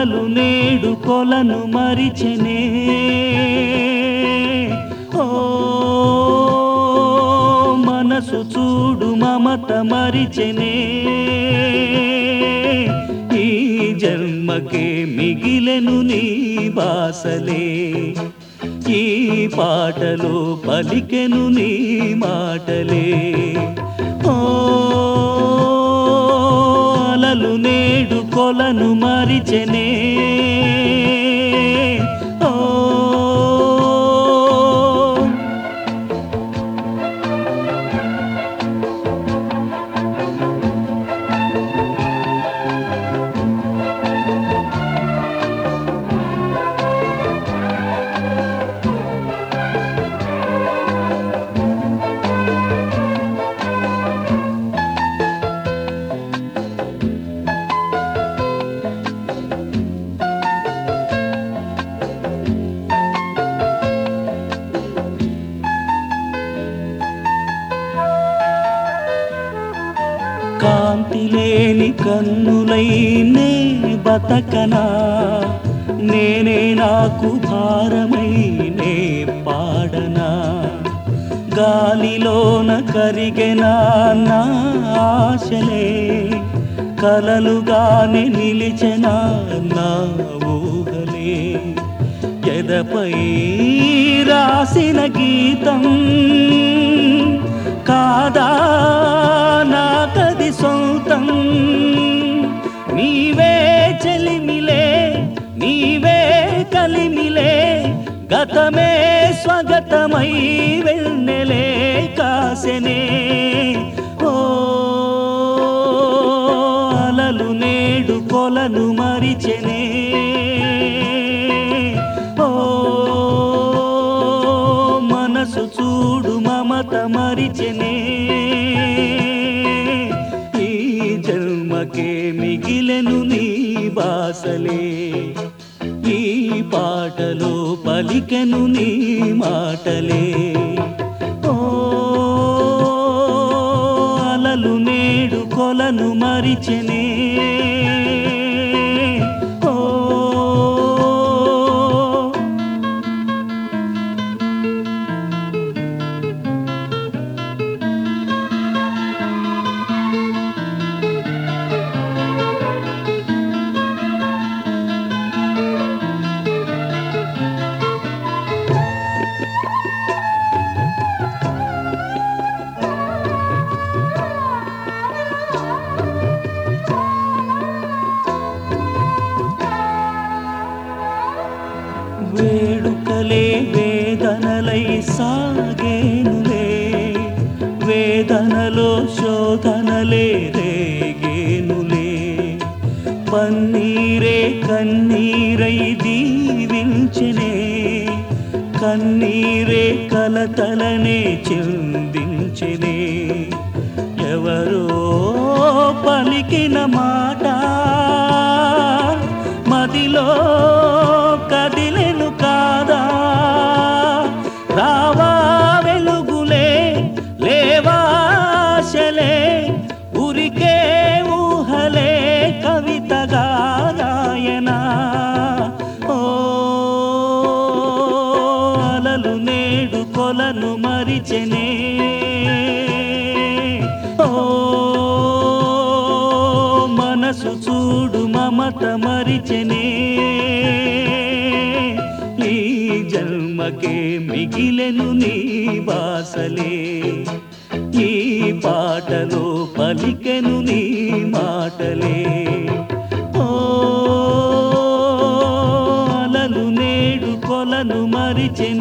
అలలు నేడు కొలను మరిచెనే ఓ మనసు చూడు మమత మరిచెనే ఈ జన్మకే మిగిలెను నీ బాసలే ఈ పాటలో పలికెను నీ మాటలే ఓ అలలు నేడు కొలను మరిచెనే ఓ కాంతి లేని కన్నులైనే బతకనా నేనే నాకు భారమై నే పాడనా గాలిలోన కరిగెనా నా ఆశలే కలలుగానే నిలిచెనా నా ఊహలే ఎదపై రాసిన గీతం కాదా నా కది సొంతం నీవే చెలిమిలే నీవే కలిమిలే గతమే స్వగతమై వెన్నెలే కాసెనే ఓ అలలు నేడు కొలను మరిచెనే ఓ మనసు చూడు మమత మరిచెనే ఈ జన్మకే మిగిలెను నీ బాసలే ఈ పాటలో పలికెను నీ మాటలే ఓ అలలు నేడు కొలను మరిచెనే ఓ వేడుకలే వేదనలై సాగేనులే వేదనలో శోధనలే రేగేనులే పన్నీరే కన్నీరై దీవించనే కన్నీరే కలతలనే చిందించనే ఎవరో పలికిన మాట మదిలో కదిలెను కాదా రావా వెలుగులే లేవాశలే ఉరికే ఊహలే కవితగా రాయనా ఓ అలలు నేడు కొలను మరిచెనే ఓ మనసు చూడు మమత మరిచెనే ఈ జన్మకే మిగిలెను నీ బాసలే ఈ పాటలో పలికెను నీ మాటలే ఓ అలలు నేడు కొలను మరిచెనే